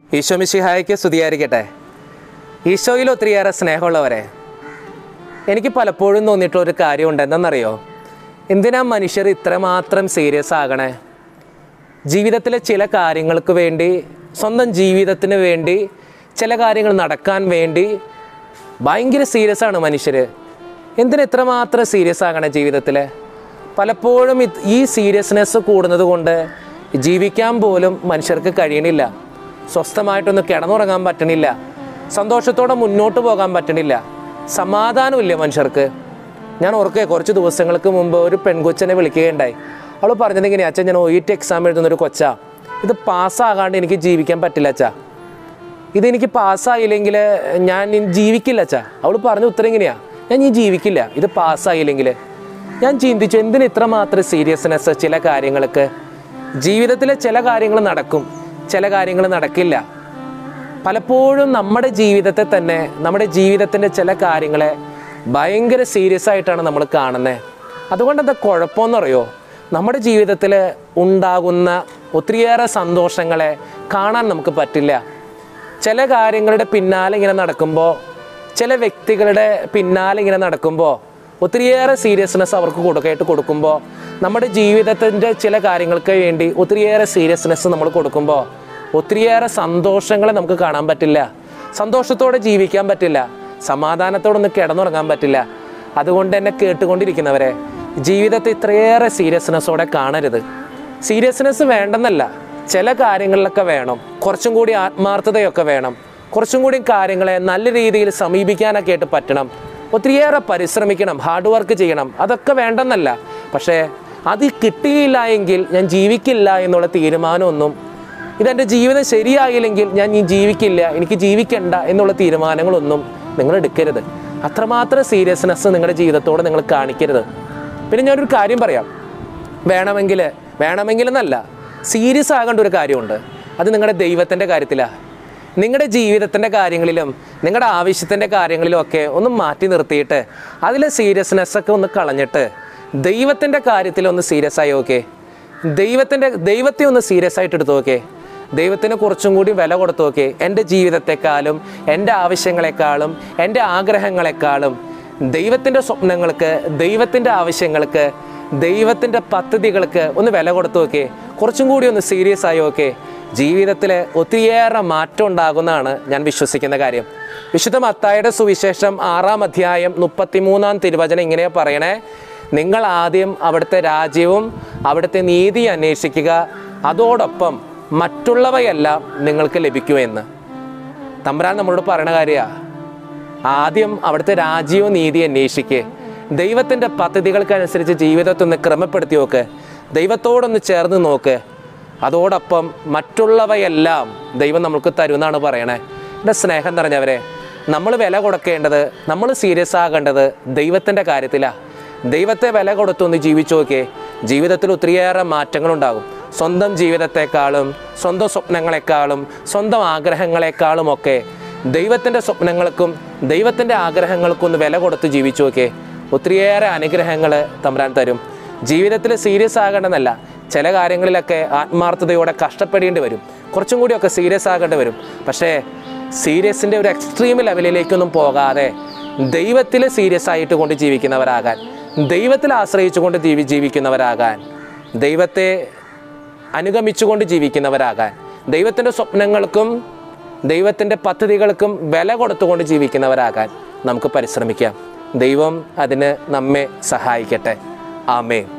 ഈശോ മിശിഹായ്ക്ക് സ്തുതിയായിരിക്കട്ടെ ഈശോയിൽ ഒത്തിരിയേറെ സ്നേഹമുള്ളവരെ എനിക്ക് പലപ്പോഴും തോന്നിയിട്ടുള്ള ഒരു കാര്യമുണ്ട് എന്തെന്നറിയോ എന്തിനാ മനുഷ്യർ ഇത്രമാത്രം സീരിയസ് ആകണേ ജീവിതത്തിലെ ചില കാര്യങ്ങൾക്ക് വേണ്ടി സ്വന്തം ജീവിതത്തിന് വേണ്ടി ചില കാര്യങ്ങൾ നടക്കാൻ വേണ്ടി ഭയങ്കര സീരിയസ് ആണ് മനുഷ്യർ എന്തിന് ഇത്രമാത്രം സീരിയസ് ആകണേ ജീവിതത്തിൽ പലപ്പോഴും ഇത് ഈ സീരിയസ്നെസ് കൂടുന്നത് കൊണ്ട് ജീവിക്കാൻ പോലും മനുഷ്യർക്ക് കഴിയണില്ല സ്വസ്ഥമായിട്ടൊന്ന് കിടന്നുറങ്ങാൻ പറ്റണില്ല സന്തോഷത്തോടെ മുന്നോട്ട് പോകാൻ പറ്റണില്ല സമാധാനമില്ല മനുഷ്യർക്ക് ഞാൻ ഓർക്കുക കുറച്ച് ദിവസങ്ങൾക്ക് മുമ്പ് ഒരു പെൺകൊച്ചനെ വിളിക്കുകയുണ്ടായി അവൾ പറഞ്ഞത് ഇങ്ങനെയാ അച്ഛൻ ഞാൻ ഒ ഇ ടി എക്സാം എഴുതുന്ന ഒരു കൊച്ചാ ഇത് പാസ്സാകാണ്ട് എനിക്ക് ജീവിക്കാൻ പറ്റില്ല അച്ഛാ ഇതെനിക്ക് പാസ്സായില്ലെങ്കിൽ ഞാൻ ഇനി ജീവിക്കില്ല അച്ഛാ അവൾ പറഞ്ഞ ഉത്തരം ഇങ്ങനെയാ ഞാൻ ഇനി ജീവിക്കില്ല ഇത് പാസ്സായില്ലെങ്കിൽ ഞാൻ ചിന്തിച്ചു എന്തിന് ഇത്രമാത്രം സീരിയസ്നെസ് ചില കാര്യങ്ങൾക്ക് ജീവിതത്തിലെ ചില കാര്യങ്ങൾ നടക്കും ചില കാര്യങ്ങൾ നടക്കില്ല പലപ്പോഴും നമ്മുടെ ജീവിതത്തെ തന്നെ നമ്മുടെ ജീവിതത്തിൻ്റെ ചില കാര്യങ്ങളെ ഭയങ്കര സീരിയസ് ആയിട്ടാണ് നമ്മൾ കാണുന്നത് അതുകൊണ്ട് എന്താ കുഴപ്പമെന്നറിയോ നമ്മുടെ ജീവിതത്തിൽ ഉണ്ടാകുന്ന ഒത്തിരിയേറെ സന്തോഷങ്ങളെ കാണാൻ നമുക്ക് പറ്റില്ല ചില കാര്യങ്ങളുടെ പിന്നാലെ ഇങ്ങനെ നടക്കുമ്പോൾ ചില വ്യക്തികളുടെ പിന്നാലെ ഇങ്ങനെ നടക്കുമ്പോൾ ഒത്തിരിയേറെ സീരിയസ്നെസ് അവർക്ക് കൊടുക്കായിട്ട് കൊടുക്കുമ്പോൾ നമ്മുടെ ജീവിതത്തിൻ്റെ ചില കാര്യങ്ങൾക്ക് വേണ്ടി ഒത്തിരിയേറെ സീരിയസ്നെസ് നമ്മൾ കൊടുക്കുമ്പോൾ ഒത്തിരിയേറെ സന്തോഷങ്ങളെ നമുക്ക് കാണാൻ പറ്റില്ല സന്തോഷത്തോടെ ജീവിക്കാൻ പറ്റില്ല സമാധാനത്തോടെ ഒന്ന് കിടന്നുറങ്ങാൻ പറ്റില്ല അതുകൊണ്ട് എന്നെ കേട്ടുകൊണ്ടിരിക്കുന്നവരെ ജീവിതത്തെ ഇത്രയേറെ സീരിയസ്നെസ്സോടെ കാണരുത് സീരിയസ്നെസ് വേണ്ടെന്നല്ല ചില കാര്യങ്ങളിലൊക്കെ വേണം കുറച്ചും കൂടി ആത്മാർത്ഥതയൊക്കെ വേണം കുറച്ചും കൂടി കാര്യങ്ങളെ നല്ല രീതിയിൽ സമീപിക്കാനൊക്കെ ആയിട്ട് പറ്റണം ഒത്തിരിയേറെ പരിശ്രമിക്കണം ഹാർഡ് വർക്ക് ചെയ്യണം അതൊക്കെ വേണ്ടെന്നല്ല പക്ഷേ അത് കിട്ടിയില്ല എങ്കിൽ ഞാൻ ജീവിക്കില്ല എന്നുള്ള തീരുമാനമൊന്നും ഇതെൻ്റെ ജീവിതം ശരിയായില്ലെങ്കിൽ ഞാൻ ഈ ജീവിക്കില്ല എനിക്ക് ജീവിക്കണ്ട എന്നുള്ള തീരുമാനങ്ങളൊന്നും നിങ്ങൾ എടുക്കരുത് അത്രമാത്രം സീരിയസ്നെസ് നിങ്ങളുടെ ജീവിതത്തോടെ നിങ്ങൾ കാണിക്കരുത് പിന്നെ ഞാനൊരു കാര്യം പറയാം വേണമെങ്കിൽ വേണമെങ്കിൽ എന്നല്ല സീരിയസ് ആകേണ്ട ഒരു കാര്യമുണ്ട് അത് നിങ്ങളുടെ ദൈവത്തിൻ്റെ കാര്യത്തിലാണ് നിങ്ങളുടെ ജീവിതത്തിൻ്റെ കാര്യങ്ങളിലും നിങ്ങളുടെ ആവശ്യത്തിൻ്റെ കാര്യങ്ങളിലും ഒക്കെ ഒന്ന് മാറ്റി നിർത്തിയിട്ട് അതിലെ സീരിയസ്നെസ് ഒക്കെ ഒന്ന് കളഞ്ഞിട്ട് ദൈവത്തിൻ്റെ കാര്യത്തിൽ ഒന്ന് സീരിയസ് ആയി ഓക്കെ ദൈവത്തിൻ്റെ ദൈവത്തെ ഒന്ന് സീരിയസ് ആയിട്ട് എടുത്തു നോക്കേ ദൈവത്തിന് കുറച്ചും കൂടി വില കൊടുത്തു നോക്കേ എൻ്റെ ജീവിതത്തെക്കാളും എൻ്റെ ആവശ്യങ്ങളെക്കാളും എൻ്റെ ആഗ്രഹങ്ങളെക്കാളും ദൈവത്തിൻ്റെ സ്വപ്നങ്ങൾക്ക് ദൈവത്തിൻ്റെ ആവശ്യങ്ങൾക്ക് ദൈവത്തിൻ്റെ പദ്ധതികൾക്ക് ഒന്ന് വില കൊടുത്തു നോക്കേ കുറച്ചും കൂടി ഒന്ന് സീരിയസ് ആയി നോക്കേ ജീവിതത്തിൽ ഒത്തിരിയേറെ മാറ്റം ഉണ്ടാകുന്നതാണ് ഞാൻ വിശ്വസിക്കുന്ന കാര്യം വിശുദ്ധ മത്തായുടെ സുവിശേഷം ആറാം അധ്യായം മുപ്പത്തിമൂന്നാം തിരുവചനം ഇങ്ങനെ പറയണേ നിങ്ങൾ ആദ്യം അവിടുത്തെ രാജ്യവും അവിടുത്തെ നീതി അന്വേഷിക്കുക അതോടൊപ്പം മറ്റുള്ളവയെല്ലാം നിങ്ങൾക്ക് ലഭിക്കുമെന്ന് തമ്പുരാൻ നമ്മളോട് പറയണ കാര്യമാണ് ആദ്യം അവിടുത്തെ രാജ്യവും നീതി അന്വേഷിക്കുക ദൈവത്തിൻ്റെ പദ്ധതികൾക്കനുസരിച്ച് ജീവിതത്തെ ഒന്ന് ക്രമപ്പെടുത്തി നോക്ക് ദൈവത്തോടൊന്ന് ചേർന്ന് നോക്ക് അതോടൊപ്പം മറ്റുള്ളവയെല്ലാം ദൈവം നമുക്ക് തരുമെന്നാണ് പറയണേ എൻ്റെ സ്നേഹം നിറഞ്ഞവരെ നമ്മൾ വില കൊടുക്കേണ്ടത് നമ്മൾ സീരിയസ് ആകേണ്ടത് ദൈവത്തിൻ്റെ കാര്യത്തിലാണ് ദൈവത്തെ വില കൊടുത്തൊന്ന് ജീവിച്ചു നോക്കിയേ ജീവിതത്തിൽ ഒത്തിരിയേറെ മാറ്റങ്ങളുണ്ടാകും സ്വന്തം ജീവിതത്തെക്കാളും സ്വന്തം സ്വപ്നങ്ങളെക്കാളും സ്വന്തം ആഗ്രഹങ്ങളെക്കാളും ഒക്കെ ദൈവത്തിൻ്റെ സ്വപ്നങ്ങൾക്കും ദൈവത്തിൻ്റെ ആഗ്രഹങ്ങൾക്കും ഒന്ന് വില കൊടുത്ത് ജീവിച്ചു നോക്കിയേ ഒത്തിരിയേറെ അനുഗ്രഹങ്ങൾ തമ്പുരാൻ തരും ജീവിതത്തിൽ സീരിയസ് ആകണമെന്നല്ല ചില കാര്യങ്ങളിലൊക്കെ ആത്മാർത്ഥതയോടെ കഷ്ടപ്പെടേണ്ടി വരും കുറച്ചും കൂടിയൊക്കെ സീരിയസ് ആകേണ്ടി വരും പക്ഷേ സീരിയസിൻ്റെ ഒരു എക്സ്ട്രീം ലെവലിലേക്കൊന്നും പോകാതെ ദൈവത്തിൽ സീരിയസ് ആയിട്ട് കൊണ്ട് ജീവിക്കുന്നവരാകാൻ ദൈവത്തിൽ ആശ്രയിച്ചുകൊണ്ട് ജീവി ജീവിക്കുന്നവരാകാൻ ദൈവത്തെ അനുഗമിച്ചുകൊണ്ട് ജീവിക്കുന്നവരാകാൻ ദൈവത്തിൻ്റെ സ്വപ്നങ്ങൾക്കും ദൈവത്തിൻ്റെ പദ്ധതികൾക്കും വില കൊടുത്തുകൊണ്ട് ജീവിക്കുന്നവരാകാൻ നമുക്ക് പരിശ്രമിക്കാം ദൈവം അതിന് നമ്മെ സഹായിക്കട്ടെ ആമേ